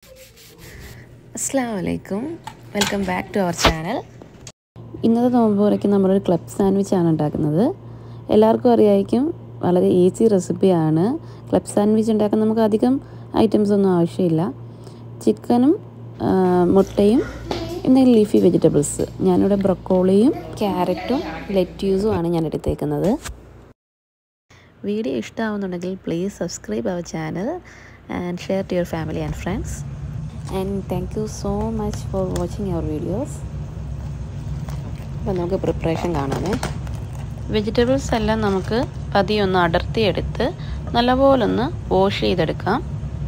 അസ്സാം വലൈക്കും welcome back to our channel ഇന്നത്തെ നോമ്പ് തുറയ്ക്ക് നമ്മളൊരു ക്ലബ് സാൻഡ്വിച്ചാണ് ഉണ്ടാക്കുന്നത് എല്ലാവർക്കും അറിയായിരിക്കും വളരെ ഈസി റെസിപ്പിയാണ് ക്ലബ് സാൻഡ്വിച്ച് ഉണ്ടാക്കാൻ നമുക്ക് അധികം ഐറ്റംസ് ഒന്നും ആവശ്യമില്ല ചിക്കനും ആ, മുട്ടയും എന്തെങ്കിലും ലീഫി വെജിറ്റബിൾസ് ഞാനിവിടെ ബ്രൊക്കോളിയും ക്യാരറ്റും ലെറ്റ്യൂസും ആണ് ഞാൻ എടുത്തേക്കുന്നത് വീഡിയോ ഇഷ്ടമാവുന്നുണ്ടെങ്കിൽ please subscribe our channel and share to your family and friends and thank you so much for watching our videos അപ്പോൾ നമുക്ക് പ്രിപ്പറേഷൻ കാണാമേ വെജിറ്റബിൾസ് എല്ലാം നമുക്ക് പതിയെ ഒന്ന് അടർത്തിയെടുത്ത് നല്ലപോലെ ഒന്ന് വാഷ് ചെയ്തെടുക്കാം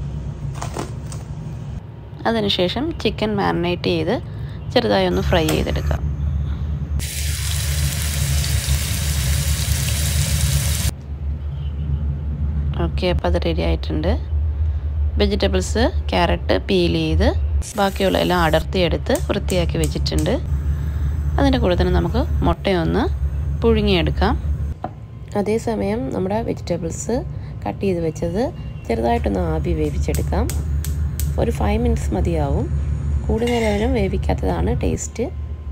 അതിനുശേഷം ചിക്കൻ മാരിനേറ്റ് ചെയ്ത് ചെറുതായി ഒന്ന് ഫ്രൈ ചെയ്തെടുക്കാം ഓക്കെ അപ്പോൾ അത് റെഡി ആയിട്ടുണ്ട് വെജിറ്റബിൾസ് ക്യാരറ്റ് പീൽ ചെയ്ത് ബാക്കിയുള്ള എല്ലാം അടർത്തിയെടുത്ത് വൃത്തിയാക്കി വെച്ചിട്ടുണ്ട് അതിൻ്റെ കൂടെ തന്നെ നമുക്ക് മുട്ടയൊന്ന് പുഴുങ്ങിയെടുക്കാം അതേസമയം നമ്മുടെ വെജിറ്റബിൾസ് കട്ട് ചെയ്ത് വെച്ചത് ചെറുതായിട്ടൊന്ന് ആവി വേവിച്ചെടുക്കാം ഒരു ഫൈവ് മിനിറ്റ്സ് മതിയാവും കൂടുതൽ നേരം വേവിക്കാത്തതാണ് ടേസ്റ്റ്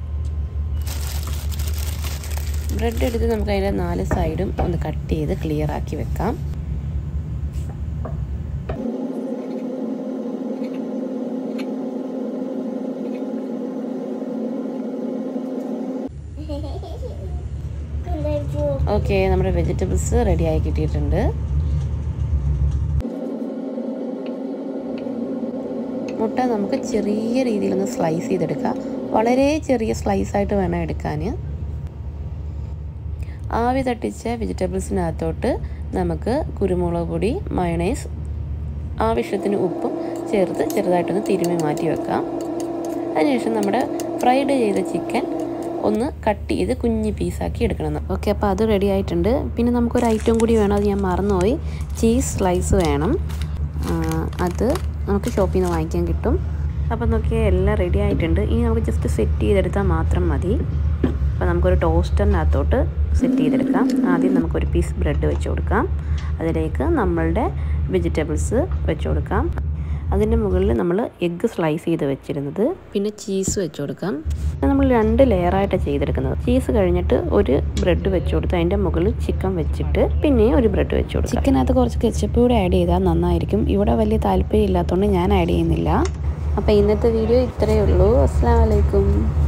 ബ്രെഡ് എടുത്ത് നമുക്ക് അതിൻ്റെ നാല് സൈഡും ഒന്ന് കട്ട് ചെയ്ത് ക്ലിയർ ആക്കി വെക്കാം ഓക്കെ നമ്മുടെ വെജിറ്റബിൾസ് റെഡിയായി കിട്ടിയിട്ടുണ്ട് മുട്ട നമുക്ക് ചെറിയ രീതിയിലൊന്ന് സ്ലൈസ് ചെയ്തെടുക്കാം വളരെ ചെറിയ സ്ലൈസ് ആയിട്ട് വേണം എടുക്കാൻ ആവി തട്ടിച്ച വെജിറ്റബിൾസിനകത്തോട്ട് നമുക്ക് കുരുമുളക് പൊടി മയണൈസ് ആവശ്യത്തിന് ഉപ്പും ചേർത്ത് ചെറുതായിട്ടൊന്ന് തിരുമ്മി മാറ്റി വെക്കാം അതിനുശേഷം നമ്മുടെ ഫ്രൈഡ് ചെയ്ത ചിക്കൻ ഒന്ന് കട്ട് ചെയ്ത് കുഞ്ഞ് പീസാക്കി എടുക്കണം ഓക്കെ അപ്പോൾ അത് റെഡി ആയിട്ടുണ്ട് പിന്നെ നമുക്കൊരു ഐറ്റം കൂടി വേണം അത് ഞാൻ മറന്നുപോയി ചീസ് സ്ലൈസ് വേണം ആ, അത് നമുക്ക് ഷോപ്പിൽ നിന്ന് വാങ്ങിക്കാൻ കിട്ടും അപ്പോൾ നോക്കിയാൽ എല്ലാം റെഡി ആയിട്ടുണ്ട് ഇനി നമുക്ക് ജസ്റ്റ് സെറ്റ് ചെയ്തെടുത്താൽ മാത്രം മതി അപ്പോൾ നമുക്കൊരു ടോസ്റ്ററിനകത്തോട്ട് സെറ്റ് ചെയ്തെടുക്കാം ആദ്യം നമുക്കൊരു പീസ് ബ്രെഡ് വെച്ച് കൊടുക്കാം അതിലേക്ക് നമ്മളുടെ വെജിറ്റബിൾസ് വെച്ച് കൊടുക്കാം അതിൻ്റെ മുകളിൽ നമ്മൾ എഗ്ഗ് സ്ലൈസ് ചെയ്ത് വെച്ചിരുന്നത് പിന്നെ ചീസ് വെച്ച് കൊടുക്കാം ഇത് നമ്മൾ രണ്ട് ലെയറായിട്ടാണ് ചെയ്തെടുക്കുന്നത് ചീസ് കഴിഞ്ഞിട്ട് ഒരു ബ്രെഡ് വെച്ച് കൊടുത്ത് അതിൻ്റെ മുകളിൽ ചിക്കൻ വെച്ചിട്ട് പിന്നെ ഒരു ബ്രെഡ് വെച്ച് കൊടുക്കാം ചിക്കനകത്ത് കുറച്ച് കെച്ചപ്പ് കൂടെ ആഡ് ചെയ്താൽ നന്നായിരിക്കും ഇവിടെ വലിയ താല്പര്യം ഇല്ലാത്തതുകൊണ്ട് ഞാൻ ആഡ് ചെയ്യുന്നില്ല അപ്പോൾ ഇന്നത്തെ വീഡിയോ ഇത്രയേ ഉള്ളൂ അസ്സാം വലൈക്കും